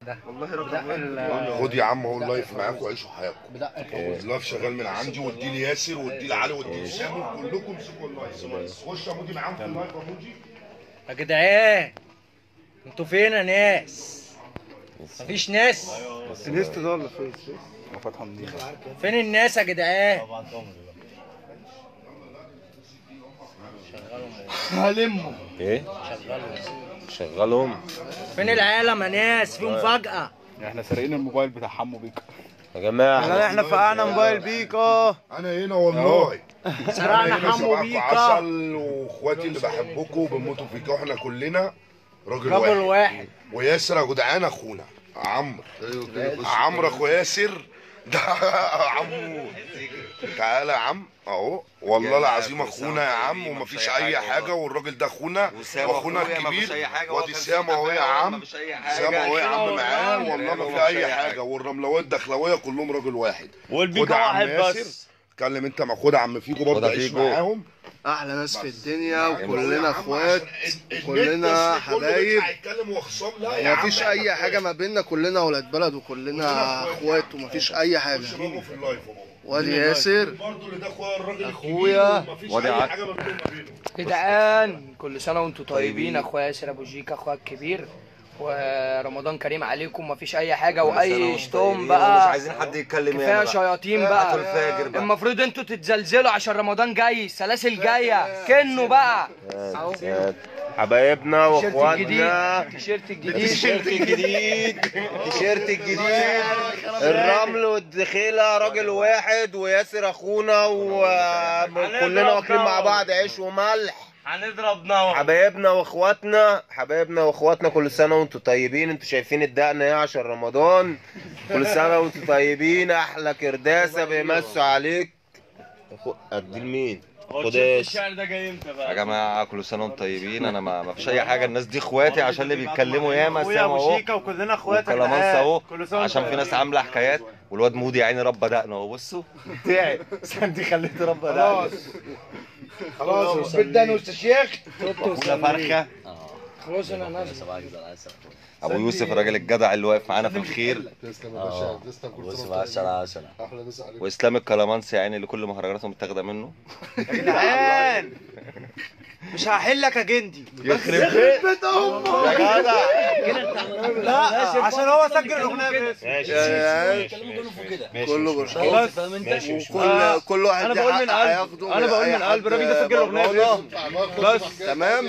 والله رقم واحد خد يا عم هو اللايف معاكم وعيشوا حياتكم بدقة اللايف شغال من عندي وادي لي ياسر وادي لي علي وادي لي سامي كلكم امسكوا اللايف خش يا مودي معاهم في اللايف يا مودي يا جدعان انتوا فين يا ناس مفيش ناس انستا ده ولا فيس؟ فاتحه منين؟ فين الناس يا جدعان هلمه ايه شغلهم فين العالم يا ناس في مفاجأة احنا سارقين الموبايل بتاع حمو بيك يا جماعه احنا فقعنا موبايل بيكا انا هنا والله سرقنا أنا هنا حمو صباحكم بيكا عسل واخواتي اللي بحبكم وبنموتوا فيكم واحنا كلنا راجل رجل واحد واحد وياسر يا جدعان اخونا عمرو عمرو اخو ياسر ده عمو تعالى يا عم اهو والله العظيم اخونا يا عم ومفيش اي حاجه والراجل ده اخونا وسام واخونا أخويا مفيش الكبير أي حاجة، وادي هو كان سام اهو يا سنة عم مفيش أي حاجة. سام اهو يا عم معاه والله ما مفيش في أي اي حاجة. حاجه والرملوات الدخلويه كلهم راجل واحد خد والبيكا يا عم واحد ياسر. بس اتكلم انت مع خد يا عم فيكو برضه خد يا عيش فيكو. معاهم احلى ناس في الدنيا يا وكلنا عم اخوات عشان النت وكلنا بس كله حبايب. بيطلع يتكلم وخصام لا يا عم مفيش اي حاجه ما بيننا كلنا ولاد بلد وكلنا اخوات ومفيش اي حاجه شبابه في اللايف اهو وادي ياسر برضه اللي ده اخويا الراجل أخويا. الكبير ومفيش وادي اي عاد. حاجه ما بيننا وبينه جدعان كل سنة وانتوا طيبين طيبين. اخويا ياسر ابو جيكا اخويا الكبير ورمضان كريم عليكم مفيش اي حاجة كل سنة واي وانتم شتوم طيبين ومش بقى عايزين حد يتكلم كفايه ياما بقى. شياطين هاتوا بقى الفاجر بقى المفروض انتوا تتزلزلوا عشان رمضان جاي السلاسل جايه كنوا بقى اهو حبايبنا التيشيرت واخواتنا الجديد التيشيرت الجديد التيشيرت الجديد التيشيرت الجديد الرمل والدخيلة راجل واحد وياسر اخونا وكلنا واكلين مع بعض عيش وملح هنضرب نار حبايبنا واخواتنا حبايبنا واخواتنا كل سنه وانتم طيبين انتوا شايفين الدقن ايه عشان رمضان كل سنه وانتم طيبين احلى كرداسه بيمسوا عليك أخو- ادي لمين خد ايش الشعر ده جاي امتى يا بقى؟ جماعه كل سنه وانتم طيبين انا ما, ما فيش اي حاجه الناس دي اخواتي عشان اللي بيتكلموا ياما سام اهو وكلنا اخوات وكلامانس اهو عشان في ناس عامله حكايات والواد مودي يا عيني ربى دقنه اهو بصوا بتاعي ساندي خليت ربى دقنه خلاص بالدانوس يا شيخ ولا فرخه خلاص انا نازل ابو يوسف الراجل الجدع اللي واقف معانا في الخير تسلم يا باشا تسلم كل سنه بص 10 10 احلى مسا عليك واسلام الكلامانسي يا عيني اللي كل مهرجاناتهم متاخده منه جدعان مش هحلك يا جندي يخرب بيت يا جدع لا عشان هو سجل الاغنيه بس كله برشا بس كل كل واحد انا ليه بقول حق من قلبي. هياخده أنا بقول أي من حد قلبي. الراجل ده سجل الأغنية برانا. بس تمام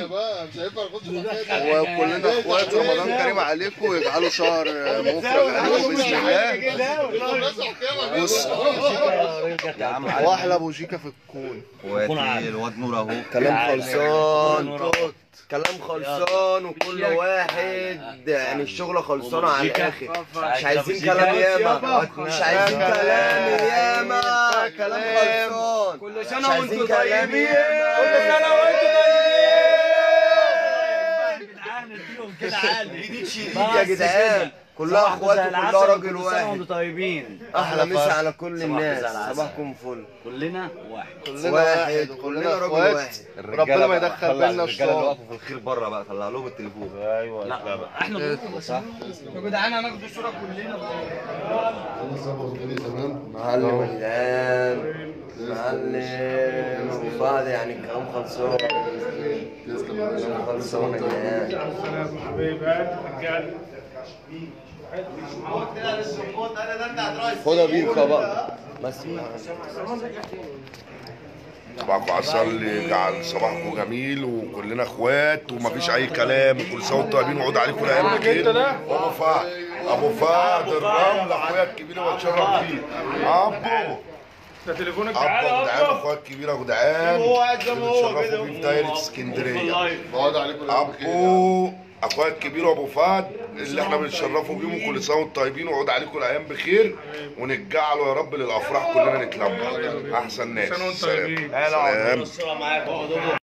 وكلنا اخوات رمضان كريم عليكم ويجعله شهر مفرج عليكم باذن الله بص يا عم واحلى ابو جيكا في الكون اخواتي الواد نور اهو كلام خلصان كلام خلصان وكل واحد يعني الشغله خلصانه على الاخر مش عايزين كلام ياما مش عايزين كلام ياما كلام خلصان كل مش سنه عايزين وانتوا كلام طيبين ياما كل سنه وانتوا ايد يا جدعان كلها اخوات وكلها راجل واحد طيبين احلى مسا على كل الناس صباحكم فل كلنا واحد كلنا واحد كلنا راجل واحد ربنا ما يدخل بينا الرجاله اللي الشر واقفوا في الخير بره بقى طلع لهم التليفون لا احنا يا جدعان هناخد صوره كلنا معلم يا جدعان معلم ابو فهد يعني الكلام خلصان الكلام خلصان يا جدعان خدها بيكا بقى بس صباحكم عسل يجعل صباحكم جميل وكلنا اخوات ومفيش اي كلام وكل سنه وانتم طيبين وعود عليكم الايام بخير وابو فهد ابو فهد الرمل اخويا الكبير واتشرف فيه ابو ده تليفونك ابو يا جدعان اخويا الكبير يا جدعان بتشرفوا بيه في دايره اسكندريه ابو اخويا الكبير وابو فهد اللي احنا بنتشرفوا بيهم وكل سنه وانتم طيبين وعود عليكم الايام بخير ونجعله يا رب للافراح كلنا نتلم احسن ناس سلام سلام